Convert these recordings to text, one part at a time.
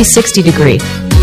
360 degree.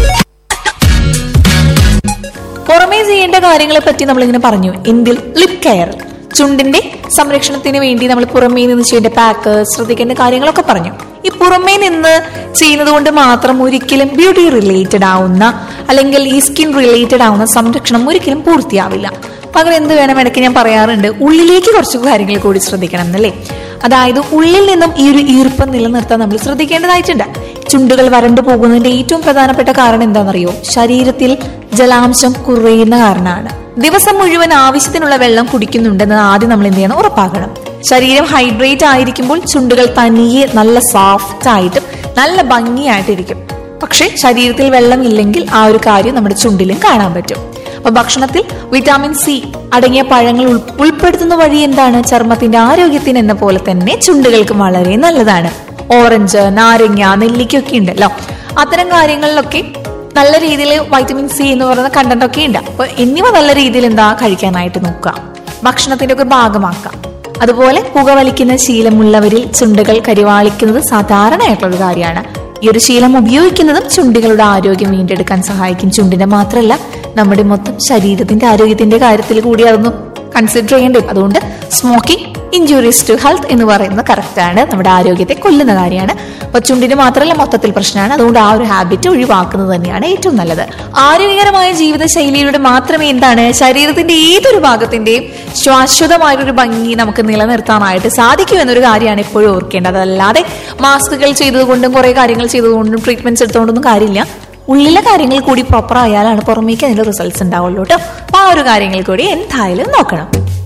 പുറമേ ചെയ്യേണ്ട കാര്യങ്ങളെ പറ്റി നമ്മളിങ്ങനെ പറഞ്ഞു എന്തിൽ ലിപ് കെയർ ചുണ്ടിന്റെ സംരക്ഷണത്തിന് വേണ്ടി നമ്മൾ പുറമേ നിന്ന് ചെയ്യേണ്ട പാക്ക് ശ്രദ്ധിക്കേണ്ട കാര്യങ്ങളൊക്കെ പറഞ്ഞു ഈ പുറമേ നിന്ന് ചെയ്യുന്നത് കൊണ്ട് മാത്രം ഒരിക്കലും ബ്യൂട്ടി റിലേറ്റഡ് ആവുന്ന അല്ലെങ്കിൽ ഈ സ്കിൻ റിലേറ്റഡ് ആവുന്ന സംരക്ഷണം ഒരിക്കലും പൂർത്തിയാവില്ല പകരം എന്ത് വേണം ഇടയ്ക്ക് ഞാൻ പറയാറുണ്ട് ഉള്ളിലേക്ക് കുറച്ച് കാര്യങ്ങൾ കൂടി ശ്രദ്ധിക്കണം എന്നല്ലേ അതായത് ഉള്ളിൽ നിന്നും ഈ ഒരു ഈർപ്പം നിലനിർത്താൻ നമ്മൾ ശ്രദ്ധിക്കേണ്ടതായിട്ടുണ്ട് ചുണ്ടുകൾ വരണ്ടു പോകുന്നതിന്റെ ഏറ്റവും പ്രധാനപ്പെട്ട കാരണം എന്താണെന്നറിയോ ശരീരത്തിൽ ജലാംശം കുറയുന്ന കാരണമാണ് ദിവസം മുഴുവൻ ആവശ്യത്തിനുള്ള വെള്ളം കുടിക്കുന്നുണ്ടെന്ന് ആദ്യം നമ്മൾ എന്ത് ചെയ്യണം ഉറപ്പാക്കണം ശരീരം ഹൈഡ്രേറ്റ് ആയിരിക്കുമ്പോൾ ചുണ്ടുകൾ തനിയെ നല്ല സോഫ്റ്റ് ആയിട്ടും നല്ല ഭംഗിയായിട്ടിരിക്കും പക്ഷെ ശരീരത്തിൽ വെള്ളം ഇല്ലെങ്കിൽ ആ ഒരു കാര്യം നമ്മുടെ ചുണ്ടിലും കാണാൻ പറ്റും അപ്പൊ ഭക്ഷണത്തിൽ വിറ്റാമിൻ സി അടങ്ങിയ പഴങ്ങൾ ഉൾ- ഉൾപ്പെടുത്തുന്ന വഴി എന്താണ് ചർമ്മത്തിന്റെ ആരോഗ്യത്തിന് എന്ന പോലെ തന്നെ ചുണ്ടുകൾക്കും വളരെ നല്ലതാണ് ഓറഞ്ച് നാരങ്ങ നെല്ലിക്കൊക്കെ ഉണ്ടല്ലോ അത്തരം കാര്യങ്ങളിലൊക്കെ നല്ല രീതിയിൽ വൈറ്റമിൻ സി എന്ന് പറയുന്ന കണ്ടന്റ് ഒക്കെ ഉണ്ട് അപ്പൊ എന്നിവ നല്ല രീതിയിൽ എന്താ കഴിക്കാനായിട്ട് നോക്കുക ഭക്ഷണത്തിന്റെ ഒക്കെ ഭാഗമാക്കാം അതുപോലെ പുകവലിക്കുന്ന ശീലമുള്ളവരിൽ ചുണ്ടുകൾ കരിവാളിക്കുന്നത് സാധാരണയായിട്ടുള്ള ഒരു കാര്യമാണ് ഈ ഒരു ശീലം ഉപയോഗിക്കുന്നതും ചുണ്ടുകളുടെ ആരോഗ്യം വീണ്ടെടുക്കാൻ സഹായിക്കും ചുണ്ടിന്റെ മാത്രമല്ല നമ്മുടെ മൊത്തം ശരീരത്തിന്റെ ആരോഗ്യത്തിന്റെ കാര്യത്തിൽ കൂടി അതൊന്നും കൺസിഡർ ചെയ്യേണ്ടത് അതുകൊണ്ട് സ്മോക്കിംഗ് ഇഞ്ചുറീസ് ടു ഹെൽത്ത് എന്ന് പറയുന്നത് കറക്റ്റ് ആണ് നമ്മുടെ ആരോഗ്യത്തെ കൊല്ലുന്ന കാര്യമാണ് അപ്പൊ ചുണ്ടിന് മാത്രമല്ല മൊത്തത്തിൽ പ്രശ്നമാണ് അതുകൊണ്ട് ആ ഒരു ഹാബിറ്റ് ഒഴിവാക്കുന്നത് തന്നെയാണ് ഏറ്റവും നല്ലത് ആരോഗ്യകരമായ ജീവിത ശൈലിയിലൂടെ മാത്രമേ എന്താണ് ശരീരത്തിന്റെ ഏതൊരു ഭാഗത്തിന്റെയും ശാശ്വതമായ ഒരു ഭംഗി നമുക്ക് നിലനിർത്താനായിട്ട് സാധിക്കൂ എന്നൊരു കാര്യമാണ് എപ്പോഴും ഓർക്കേണ്ടത് അതല്ലാതെ മാസ്കുകൾ ചെയ്തതുകൊണ്ടും കുറെ കാര്യങ്ങൾ ചെയ്തതുകൊണ്ടും ട്രീറ്റ്മെന്റ്സ് എടുത്തുകൊണ്ടൊന്നും കാര്യമില്ല ഉള്ളിലെ കാര്യങ്ങൾ കൂടി പ്രോപ്പർ ആയാലാണ് പുറമേക്ക് അതിന്റെ റിസൾട്ട്സ് ഉണ്ടാവുള്ളൂ കേട്ടോ അപ്പൊ ആ ഒരു കാര്യങ്ങൾ കൂടി എന്തായാലും നോക്കണം